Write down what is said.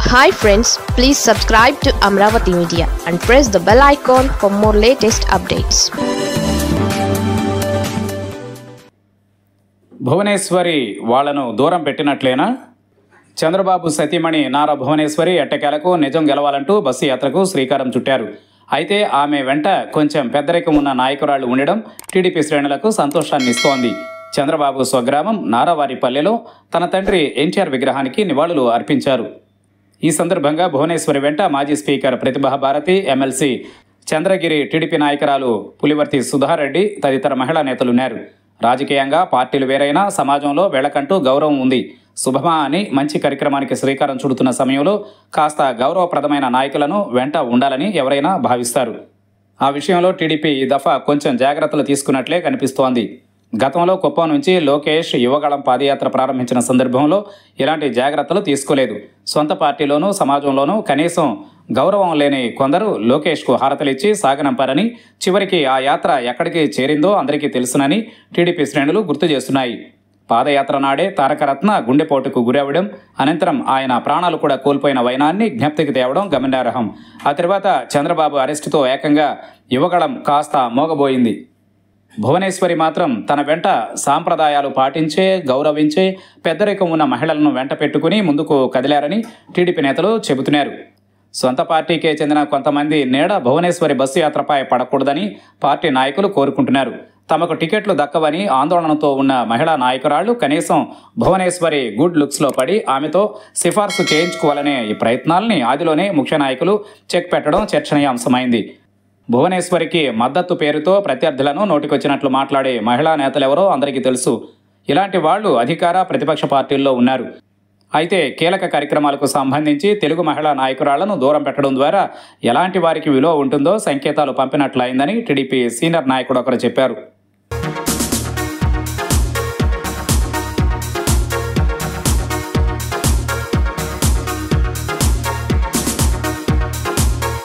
hi friends please subscribe to Amaravati media and press the bell icon for more latest updates Bhuvaneswari వాళ్లను దూరం పెట్టినట్లేనా చంద్రబాబు సతీమణి నారా భువనేశ్వరి ఎట్టకేలకు నిజం గెలవాలంటూ బస్సు యాత్రకు శ్రీకారం చుట్టారు అయితే ఆమె వెంట కొంచెం పెద్దరికం ఉన్న నాయకురాళ్లు ఉండడం టీడీపీ శ్రేణులకు సంతోషాన్ని ఇస్తోంది చంద్రబాబు స్వగ్రామం నారావారిపల్లెలో తన తండ్రి ఎన్టీఆర్ విగ్రహానికి నివాళులు అర్పించారు ఈ సందర్భంగా భువనేశ్వరి వెంట మాజీ speaker Pratibha Bharathi MLC Chandragiri TDP నాయకురాలు పులివర్తి సుధారెడ్డి తదితర మహిళా నేతలున్నారు రాజకీయంగా పార్టీలు వేరైనా సమాజంలో వేళకంటూ గౌరవం ఉంది శుభమా అని మంచి కార్యక్రమానికి శ్రీకారం చుడుతున్న సమయంలో కాస్త గౌరవప్రదమైన నాయకులను వెంట ఉండాలని ఎవరైనా భావిస్తారు ఆ విషయంలో టీడీపీ ఈ దఫా కొంచెం జాగ్రత్తలు తీసుకున్నట్లే కనిపిస్తోంది గతంలో కుప్పం నుంచి లోకేష్ యువగళం పాదయాత్ర ప్రారంభించిన సందర్భంలో ఇలాంటి జాగ్రత్తలు తీసుకోలేదు సొంత పార్టీలోనూ సమాజంలోనూ కనీసం గౌరవం లేని కొందరు లోకేష్కు హారతలిచ్చి సాగనంపారని చివరికి ఆ యాత్ర ఎక్కడికి చేరిందో అందరికీ తెలుసునని టీడీపీ శ్రేణులు గుర్తు చేస్తున్నాయి పాదయాత్ర నాడే తారకరత్న గుండెపోటుకు గురవడం అనంతరం ఆయన ప్రాణాలు కూడా కోల్పోయిన వైనాన్ని జ్ఞప్తికి తేవడం గమనార్హం ఆ తర్వాత చంద్రబాబు అరెస్టుతో ఏకంగా యువగళం కాస్త మోగబోయింది భువనేశ్వరి మాత్రం తన వెంట సాంప్రదాయాలు పాటించే గౌరవించే పెద్దరికం ఉన్న మహిళలను వెంట పెట్టుకుని ముందుకు కదిలారని టీడీపీ నేతలు చెబుతున్నారు సొంత పార్టీకే చెందిన కొంతమంది నీడ భువనేశ్వరి బస్సు యాత్రపై పడకూడదని పార్టీ నాయకులు కోరుకుంటున్నారు తమకు టికెట్లు దక్కవని ఆందోళనతో ఉన్న మహిళా నాయకురాళ్లు కనీసం భువనేశ్వరి గుడ్ లుక్స్లో పడి ఆమెతో సిఫార్సు చేయించుకోవాలనే ఈ ప్రయత్నాల్ని ఆదిలోనే ముఖ్య నాయకులు చెక్ పెట్టడం చర్చనీయాంశమైంది భువనేశ్వరికి మద్దతు పేరుతో ప్రత్యర్థులను నోటికొచ్చినట్లు మాట్లాడే మహిళా నేతలెవరో అందరికీ తెలుసు ఇలాంటి వాళ్ళు అధికార ప్రతిపక్ష పార్టీల్లో ఉన్నారు అయితే కీలక కార్యక్రమాలకు సంబంధించి తెలుగు మహిళా నాయకురాళ్లను దూరం పెట్టడం ద్వారా ఎలాంటి వారికి విలువ ఉంటుందో సంకేతాలు పంపినట్లయిందని టీడీపీ సీనియర్ నాయకుడు ఒకరు చెప్పారు